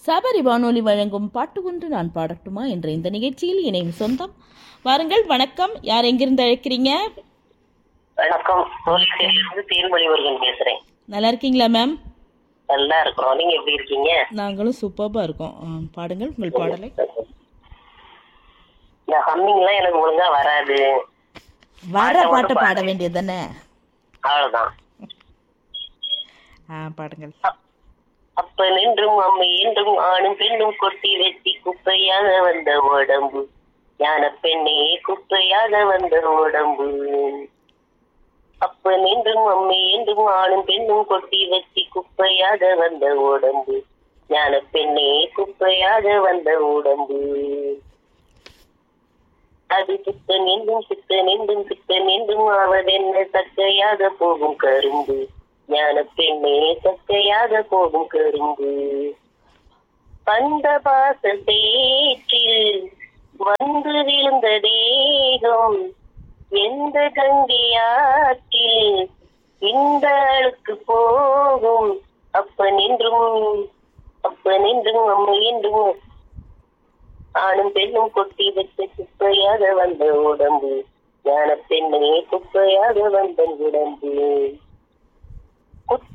சபரி வானொலி வழங்கும் பாட்டு ஒன்று நான் பாடட்டுமா என்ற இந்த நிகழ்ச்சியில் இணையும் சொந்தம் வாருங்கள் வணக்கம் யார் எங்கிருந்து அழைக்கிறீங்க வணக்கம் தோல்வியிலிருந்து தேன்மொழி முருகன் பேசுறேன் நல்லா இருக்கீங்களா மேம் நல்லா இருக்கிறோம் நீங்க எப்படி இருக்கீங்க நாங்களும் சூப்பராக இருக்கோம் ஆ, பாடுங்கள் உங்கள் பாடலை இந்த ஹம்மிங் எல்லாம் எனக்கு ஒழுங்கா வராது வர பாட்டை பாட வேண்டியது தானே அவ்வளவுதான் ஆ பாடுங்கள் அப்ப நின்றும் அம்மை என்றும் ஆணும் பெண்ணும் கொட்டி வெட்டி குப்பையாக வந்த உடம்பு ஞான பெண்ணே குப்பையாக வந்த உடம்பு அப்ப நின்றும் அம்மை என்றும் ஆணும் பெண்ணும் கொட்டி வெட்டி குப்பையாக வந்த உடம்பு ஞான பெண்ணே குப்பையாக வந்த உடம்பு அது சுத்த நின்றும் சுத்த நின்றும் சுத்த நின்றும் ஆவதென்ன சக்கையாக போகும் கரும்பு ஞான பெண்ணே சக்கையாக போகும் கரும்பு அந்த பாச சேற்றில் வந்து விழுந்த தேகம் எந்த கங்கையாற்றில் இந்த அழுக்கு போகும் அப்ப நின்றும் அப்ப நின்றும் அம்மை என்றும் ஆணும் பெண்ணும் கொட்டி வைத்த குப்பையாக வந்த உடம்பு ஞான பெண்ணே குப்பையாக வந்த உடம்பு